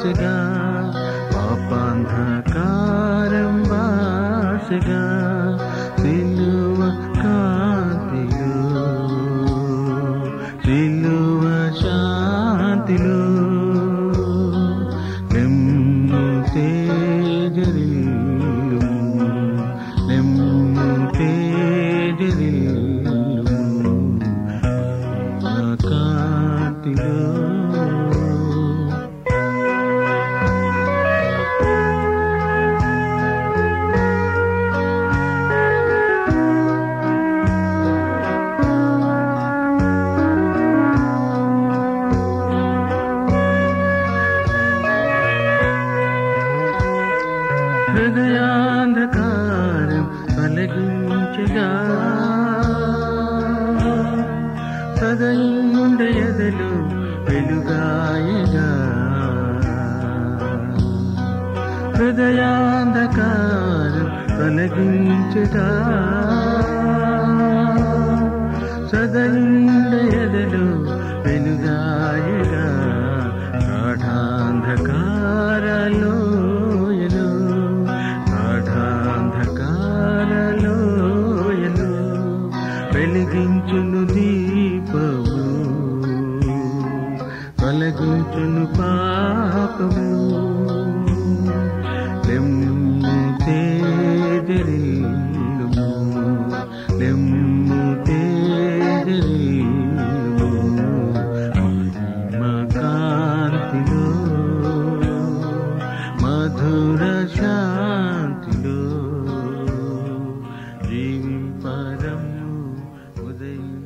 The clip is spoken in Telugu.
బాసగా పాపాంధకారం బాసగా సిలువ కాంతిలో సిలువ శాంతిలో నెమ్ము తేజరిల్లు నెమ్ము తేజరిల్లు నా కాంతిలో హృదయాంధకారం తొలగించగా సదయుండ ఎదలు వెలుగాయగా హృదయాంధకారం తొలగించగా సదయుండ ఎదలు వెలుగాయగా గాఢాంధకారలోయలు గాఢాంధకారలోయలు వెలిగించును దీపము తొలగించును పాపము లెమ్ము తేజరిల్లుము లెమ్ము తేజరిల్లుము మహిమ కాంతిలో మధుర శాంతిలో జీవింపరము ఉదయం